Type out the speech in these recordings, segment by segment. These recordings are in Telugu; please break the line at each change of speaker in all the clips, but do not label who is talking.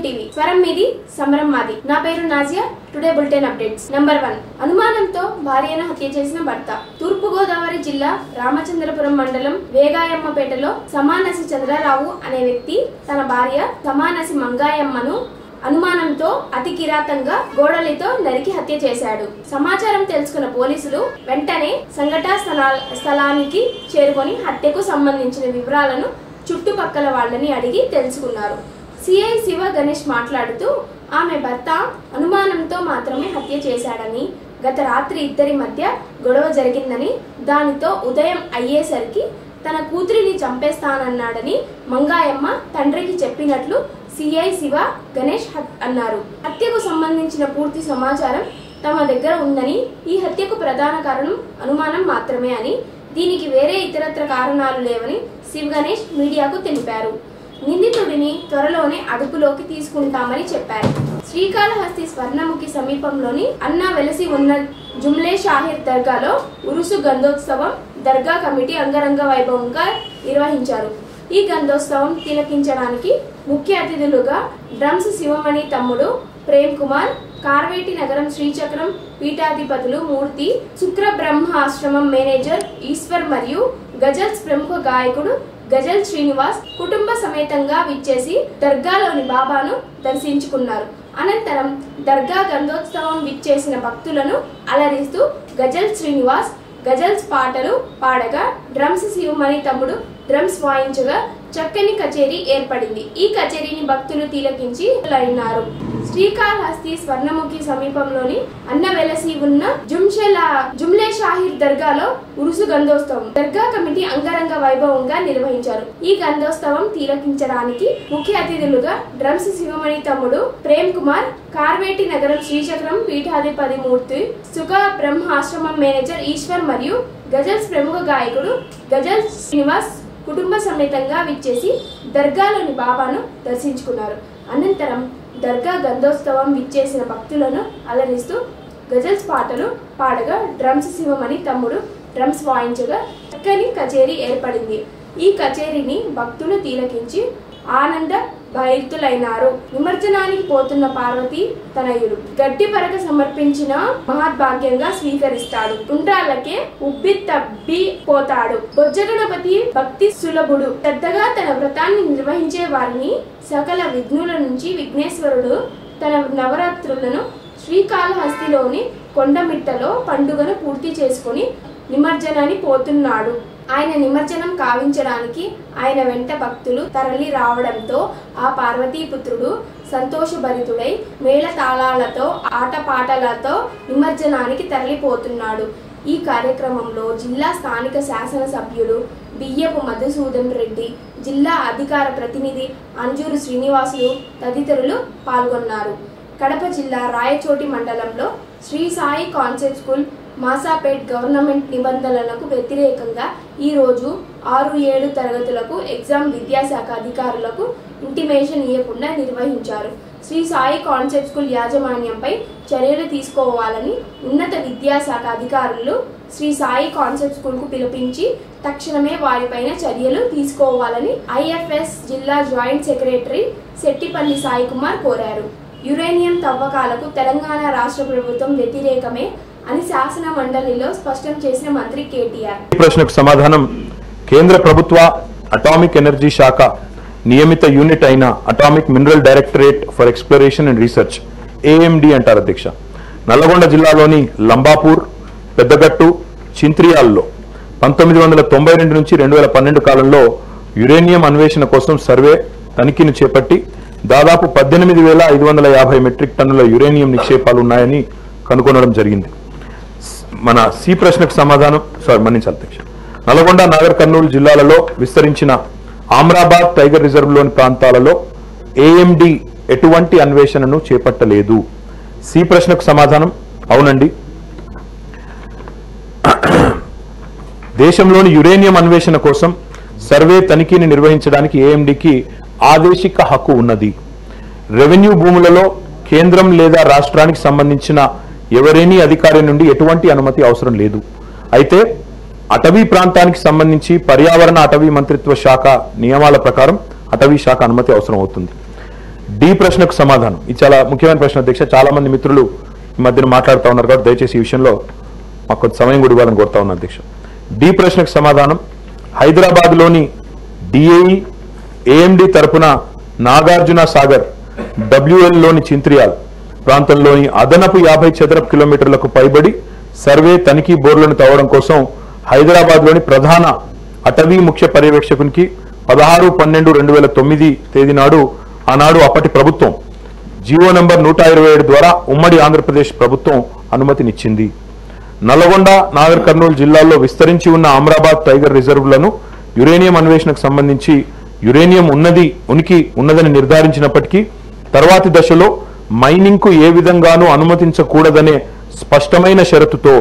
టీవీ స్వరం మీది సమరం మాది నా పేరు Nazia today bulletin updates number one అనుమానంతో భార్యను హత్య చేసిన భర్త తూర్పు గోదావరి జిల్లా రామచంద్రపురం మండలం వేగాయమ్మపేటలో సమానసి చంద్రరావు అనే వ్యక్తి తన భార్య సమానసి మంగాయమ్మను అనుమానంతో అతి కిరాతంగా గోడలితో నరికి హత్య చేశాడు సమాచారం తెలుసుకున్న పోలీసులు వెంటనే సంఘటనా స్థలా- స్థలానికి చేరుకొని హత్యకు సంబంధించిన వివరాలను చుట్టుపక్కల వాళ్ళని అడిగి తెలుసుకున్నారు సిఐ శివ గణేష్ మాట్లాడుతూ ఆమె భర్త అనుమానంతో మాత్రమే హత్య చేశాడని గత రాత్రి ఇద్దరి మధ్య గొడవ జరిగిందని దానితో ఉదయం అయ్యేసరికి తన కూతురిని చంపేస్తానన్నాడని మంగాయమ్మ తండ్రికి చెప్పినట్లు సిఐ శివ గణేష్ హత్- అన్నారు హత్యకు సంబంధించిన పూర్తి సమాచారం తమ దగ్గర ఉందని ఈ హత్యకు ప్రధాన కారణం అనుమానం మాత్రమే అని దీనికి వేరే ఇతరత్ర కారణాలు లేవని శివ్ గణేష్ మీడియాకు తెలిపారు నిందితుడిని త్వరలోనే అదుపులోకి తీసుకుంటామని చెప్పారు శ్రీకాళహస్తి స్వర్ణముఖి సమీపంలోని అన్నా వెలసి ఉన్న జుమ్లే షాహిర్ దర్గాలో ఉరుసు గంధోత్సవం దర్గా కమిటీ అంగరంగ వైభవంగా నిర్వహించారు ఈ గంధోత్సవం తిలకించడానికి ముఖ్య అతిథులుగా డ్రమ్స్ శివమణి తమ్ముడు ప్రేమ్ కుమార్ కార్వేటి నగరం శ్రీచక్రం పీఠాధిపతులు మూర్తి శుక్ర బ్రహ్మ ఆశ్రమం మేనేజర్ ఈశ్వర్ మరియు గజల్స్ ప్రముఖ గాయకుడు గజల్ శ్రీనివాస్ కుటుంబ సమేతంగా విచ్చేసి దర్గాలోని బాబాను దర్శించుకున్నారు అనంతరం దర్గా గంధోత్సవం విచ్చేసిన భక్తులను అలరిస్తూ గజల్ శ్రీనివాస్ గజల్స్ పాటలు పాడగా డ్రమ్స్ శివమణి తమ్ముడు డ్రమ్స్ వాయించగా చక్కని కచేరీ ఏర్పడింది ఈ కచేరీని భక్తులు తిలకించి అయినారు శ్రీకాళహస్తి స్వర్ణముఖి సమీపంలోని అన్న వెలసి ఉన్న జుమ్షెలా జుమ్లే షాహిర్ దర్గాలో ఉరుసు గంధోత్సవం దర్గా కమిటీ అంగరంగ వైభవంగా నిర్వహించారు ఈ గంధోత్సవం తిలకించడానికి ముఖ్య అతిథులుగా డ్రమ్స్ శివమణి తమ్ముడు ప్రేమ్ కుమార్ కార్వేటి నగరం శ్రీచక్రం పీఠాధిపతి మూర్తి సుఖ బ్రహ్మ ఆశ్రమం మేనేజర్ ఈశ్వర్ మరియు గజల్స్ ప్రముఖ గాయకుడు గజల్ శ్రీనివాస్ కుటుంబ సమేతంగా విచ్చేసి దర్గాలోని బాబాను దర్శించుకున్నారు అనంతరం దర్గా గంధోత్సవం విచ్చేసిన భక్తులను అలరిస్తూ గజల్స్ పాటలు పాడగా డ్రమ్స్ శివమని తమ్ముడు డ్రమ్స్ వాయించగా చక్కని కచేరీ ఏర్పడింది ఈ కచేరీని భక్తులు తిలకించి ఆనంద భైతులైనారు నిమజ్జనానికి పోతున్న పార్వతి తనయుడు గడ్డి పరక సమర్పించిన మహద్భాగ్యంగా స్వీకరిస్తాడు ఉండ్రాళ్ళకే ఉబ్బి తబ్బి పోతాడు బొజ్జగణపతి భక్తి సులభుడు శ్రద్ధగా తన వ్రతాన్ని నిర్వహించే వారిని సకల విఘ్నుల నుంచి విఘ్నేశ్వరుడు తన నవరాత్రులను శ్రీకాళహస్తిలోని కొండమిట్టలో పండుగను పూర్తి చేసుకుని నిమజ్జనాన్ని పోతున్నాడు ఆయన నిమజ్జనం కావించడానికి ఆయన వెంట భక్తులు తరలి రావడంతో ఆ పార్వతీపుత్రుడు సంతోషభరితుడై మేళతాళాలతో ఆటపాటలతో నిమజ్జనానికి తరలిపోతున్నాడు ఈ కార్యక్రమంలో జిల్లా స్థానిక శాసనసభ్యులు బియ్యపు మధుసూదన్ రెడ్డి జిల్లా అధికార ప్రతినిధి అంజూరు శ్రీనివాసులు తదితరులు పాల్గొన్నారు కడప జిల్లా రాయచోటి మండలంలో Sri Sai concept school Masapet government నిబంధనలకు వ్యతిరేకంగా ఈరోజు ఆరు ఏడు తరగతులకు ఎగ్జామ్ విద్యాశాఖ అధికారులకు ఇంటిమేషన్ ఇవ్వకుండా నిర్వహించారు శ్రీ సాయి కాన్సెప్ట్ స్కూల్ యాజమాన్యంపై చర్యలు తీసుకోవాలని ఉన్నత విద్యాశాఖ అధికారులు శ్రీ సాయి కాన్సెప్ట్ స్కూల్కు పిలిపించి తక్షణమే వారిపైన చర్యలు తీసుకోవాలని ఐఎఫ్ఎస్ జిల్లా జాయింట్ సెక్రటరీ శెట్టిపల్లి సాయి కుమార్ కోరారు యురేనియం తవ్వకాలకు తెలంగాణ రాష్ట్ర ప్రభుత్వం వ్యతిరేకమే అని శాసన మండలిలో స్పష్టం చేసిన మంత్రి కేటీఆర్
ఈ ప్రశ్నకు సమాధానం కేంద్ర ప్రభుత్వ అటామిక్ ఎనర్జీ శాఖ నియమిత యూనిట్ అయిన atomic mineral directorate for exploration and research AMD అంటారు అధ్యక్ష నల్లగొండ జిల్లాలోని లంబాపూర్ పెద్దగట్టు చింత్రియాల్లో పంతొమ్మిది వందల తొంభై రెండు నుంచి రెండు వేల పన్నెండు కాలంలో యురేనియం అన్వేషణ కోసం సర్వే తనిఖీని చేపట్టి దాదాపు పద్దెనిమిది వేల ఐదు వందల యాభై మెట్రిక్ టన్నుల యురేనియం నిక్షేపాలు ఉన్నాయని కనుగొనడం జరిగింది మన సి ప్రశ్నకు సమాధానం సారీ మన్నించాలి అధ్యక్ష నల్గొండ నాగర్ కర్నూలు జిల్లాలలో విస్తరించిన ఆమ్రాబాద్ టైగర్ రిజర్వ్లోని ప్రాంతాలలో ఏఎండి ఎటువంటి అన్వేషణను చేపట్టలేదు సి ప్రశ్నకు సమాధానం అవునండి దేశంలోని యురేనియం అన్వేషణ కోసం సర్వే తనిఖీని నిర్వహించడానికి ఏఎండికి ఆదేశిక హక్కు ఉన్నది రెవెన్యూ భూములలో కేంద్రం లేదా రాష్ట్రానికి సంబంధించిన ఎవరేనీ అధికారి నుండి ఎటువంటి అనుమతి అవసరం లేదు అయితే అటవీ ప్రాంతానికి సంబంధించి పర్యావరణ అటవీ మంత్రిత్వ శాఖ నియమాల ప్రకారం అటవీ శాఖ అనుమతి అవసరం అవుతుంది డి ప్రశ్నకు సమాధానం ఇది చాలా ముఖ్యమైన ప్రశ్న అధ్యక్ష చాలా మంది మిత్రులు ఈ మధ్యన మాట్లాడుతూ ఉన్నారు కాబట్టి దయచేసి ఈ విషయంలో మాకు కొంత సమయం కూడా ఇవ్వాలని కోరుతా ఉన్నాను అధ్యక్ష డి ప్రశ్నకు సమాధానం హైదరాబాద్లోని డిఏఈ ఏఎండి తరపున నాగార్జున సాగర్ డబ్ల్యూఎల్ లోని చింత్రియాల్ ప్రాంతంలోని అదనపు యాభై చదరపు కిలోమీటర్లకు పైబడి సర్వే తనిఖీ బోర్లను తవ్వడం కోసం హైదరాబాద్ లోని ప్రధాన అటవీ ముఖ్య పర్యవేక్షకునికి పదహారు పన్నెండు రెండు వేల తొమ్మిది తేదీ నాడు ఆనాడు అప్పటి ప్రభుత్వం జీవో నంబర్ నూట ఇరవై ఏడు ద్వారా ఉమ్మడి ఆంధ్రప్రదేశ్ ప్రభుత్వం అనుమతినిచ్చింది నల్లగొండ నాగర్ కర్నూలు జిల్లాల్లో విస్తరించి ఉన్న అమరాబాద్ టైగర్ రిజర్వ్లను యురేనియం అన్వేషణకు సంబంధించి యురేనియం ఉన్నది ఉనికి ఉన్నదని నిర్ధారించినప్పటికీ తర్వాతి దశలో మైనింగ్ కు ఏ విధంగానూ అనుమతించకూడదనే స్పష్టమైన షరతుతో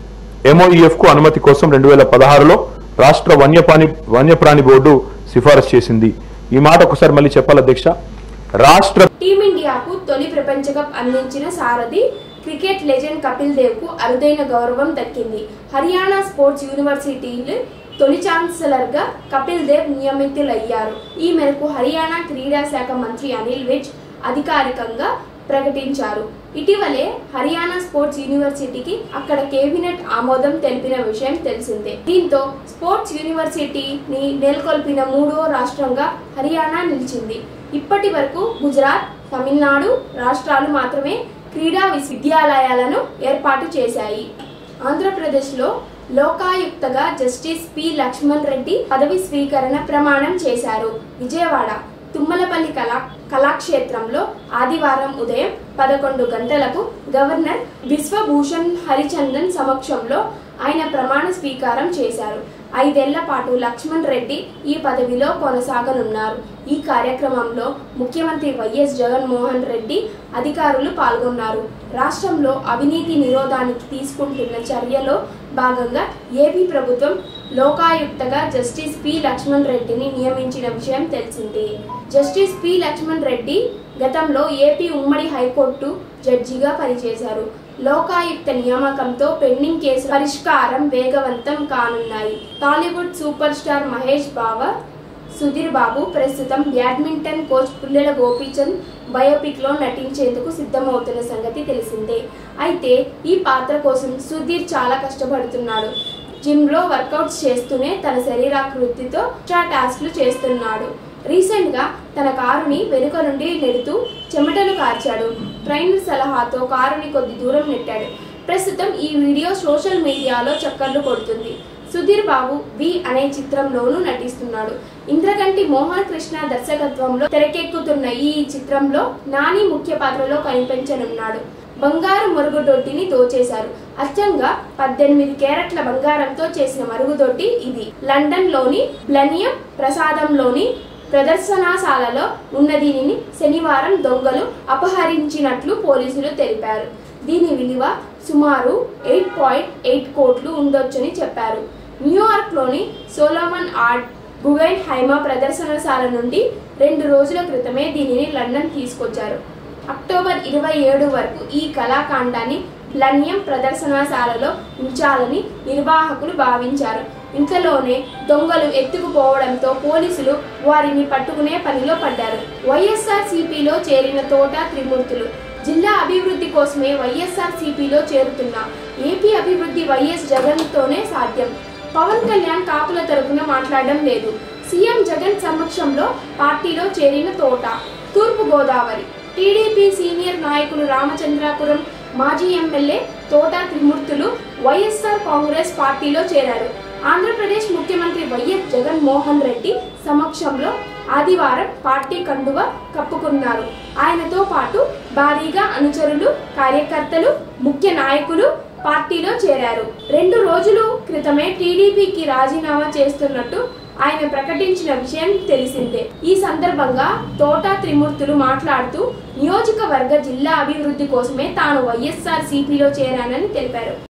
ఎంఓఈఎఫ్ కు అనుమతి కోసం రెండు వేల పదహారులో రాష్ట్ర వన్యప్రాణి వన్యప్రాణి బోర్డు సిఫారసు చేసింది ఈ మాట ఒకసారి మళ్ళీ చెప్పాలి అధ్యక్ష రాష్ట్ర
టీమిండియాకు తొలి ప్రపంచ కప్ అందించిన సారథి క్రికెట్ లెజెండ్ కపిల్ దేవ్ కు అరుదైన గౌరవం దక్కింది హర్యానా స్పోర్ట్స్ యూనివర్సిటీలు తొలి ఛాన్సలర్ గా కపిల్ దేవ్ నియమితులయ్యారు ఈ మేరకు హర్యానా క్రీడా శాఖ మంత్రి అనిల్ విజ్ అధికారికంగా ప్రకటించారు ఇటీవలే హర్యానా స్పోర్ట్స్ యూనివర్సిటీకి అక్కడ కేబినెట్ ఆమోదం తెలిపిన విషయం తెలిసిందే దీంతో స్పోర్ట్స్ యూనివర్సిటీని నెలకొల్పిన మూడో రాష్ట్రంగా హర్యానా నిలిచింది ఇప్పటి వరకు గుజరాత్ తమిళనాడు రాష్ట్రాలు మాత్రమే క్రీడా విశ్వవిద్యాలయాలను ఏర్పాటు చేశాయి ఆంధ్రప్రదేశ్లో లోకాయుక్తగా జస్టిస్ పి లక్ష్మణ్ రెడ్డి పదవి స్వీకరణ ప్రమాణం చేశారు విజయవాడ తుమ్మలపల్లి కళా కళాక్షేత్రంలో ఆదివారం ఉదయం పదకొండు గంటలకు గవర్నర్ బిశ్వభూషణ్ హరిచందన్ సమక్షంలో ఆయన ప్రమాణ స్వీకారం చేశారు ఐదేళ్ల పాటు లక్ష్మణ్ రెడ్డి ఈ పదవిలో కొనసాగనున్నారు ఈ కార్యక్రమంలో ముఖ్యమంత్రి వైఎస్ జగన్మోహన్ రెడ్డి అధికారులు పాల్గొన్నారు రాష్ట్రంలో అవినీతి నిరోధానికి తీసుకుంటున్న చర్యలో భాగంగా ఏపీ ప్రభుత్వం లోకాయుక్తగా జస్టిస్ పి లక్ష్మణ్ రెడ్డిని నియమించిన విషయం తెలిసిందే జస్టిస్ పి లక్ష్మణ్ రెడ్డి గతంలో ఏపీ ఉమ్మడి హైకోర్టు జడ్జిగా పనిచేశారు లోకాయుక్త నియామకంతో పెండింగ్ కేసు పరిష్కారం వేగవంతం కానున్నాయి టాలీవుడ్ సూపర్ స్టార్ మహేష్ బావ సుధీర్ బాబు ప్రస్తుతం badminton coach Pullela Gopichand biopic లో నటించేందుకు సిద్ధమవుతున్న సంగతి తెలిసిందే అయితే ఈ పాత్ర కోసం సుధీర్ చాలా కష్టపడుతున్నాడు జిమ్ లో వర్కౌట్స్ చేస్తూనే తన శరీరాకృతితో ఎక్స్ట్రా టాస్క్లు చేస్తున్నాడు రీసెంట్ గా తన కారుని వెనుక నుండి నెడుతూ చెమటలు కార్చాడు ట్రైనర్ సలహాతో కారుని కొద్ది దూరం నెట్టాడు ప్రస్తుతం ఈ వీడియో సోషల్ మీడియాలో చక్కర్లు కొడుతుంది సుధీర్ బాబు వి అనే చిత్రంలోనూ నటిస్తున్నాడు ఇంద్రగంటి మోహన్ కృష్ణ దర్శకత్వంలో తెరకెక్కుతున్న ఈ చిత్రంలో నాని ముఖ్య పాత్రలో కనిపించనున్నాడు బంగారు మరుగుదొడ్డిని దోచేశారు అచ్చంగా పద్దెనిమిది క్యారెట్ల బంగారంతో చేసిన మరుగుదొడ్డి ఇది లండన్ లోని ప్లనియం ప్రసాదంలోని ప్రదర్శనశాలలో ఉన్న దీనిని శనివారం దొంగలు అపహరించినట్లు పోలీసులు తెలిపారు దీని విలువ సుమారు ఎయిట్ పాయింట్ ఎయిట్ కోట్లు ఉండొచ్చని చెప్పారు న్యూయార్క్లోని సోలోమన్ ఆర్ట్ గుగైన్ హైమా ప్రదర్శనశాల నుండి రెండు రోజుల క్రితమే దీనిని లండన్ తీసుకొచ్చారు అక్టోబర్ ఇరవై ఏడు వరకు ఈ కళాకాండాన్ని ప్లనియం ప్రదర్శనశాలలో ఉంచాలని నిర్వాహకులు భావించారు ఇంతలోనే దొంగలు ఎత్తుకుపోవడంతో పోలీసులు వారిని పట్టుకునే పనిలో పడ్డారు వైఎస్ఆర్ సిపిలో చేరిన తోట త్రిమూర్తులు జిల్లా అభివృద్ధి కోసమే వైఎస్ఆర్ సిపిలో చేరుతున్న ఏపీ అభివృద్ధి వైఎస్ జగన్తోనే సాధ్యం పవన్ కళ్యాణ్ కాపుల తరపున మాట్లాడడం లేదు సీఎం జగన్ సమక్షంలో పార్టీలో చేరిన తోట తూర్పు గోదావరి టీడీపీ సీనియర్ నాయకులు రామచంద్రాపురం మాజీ ఎమ్మెల్యే తోట త్రిమూర్తులు వైఎస్ఆర్ కాంగ్రెస్ పార్టీలో చేరారు ఆంధ్రప్రదేశ్ ముఖ్యమంత్రి వైఎస్ జగన్మోహన్ రెడ్డి సమక్షంలో ఆదివారం పార్టీ కండువ కప్పుకున్నారు ఆయనతో పాటు భారీగా అనుచరులు కార్యకర్తలు ముఖ్య నాయకులు పార్టీలో చేరారు రెండు రోజులు క్రితమే టీడీపీకి రాజీనామా చేస్తున్నట్టు ఆయన ప్రకటించిన విషయం తెలిసిందే ఈ సందర్భంగా తోటా త్రిమూర్తులు మాట్లాడుతూ నియోజకవర్గ జిల్లా అభివృద్ధి కోసమే తాను వైఎస్ఆర్ సిపిలో చేరానని తెలిపారు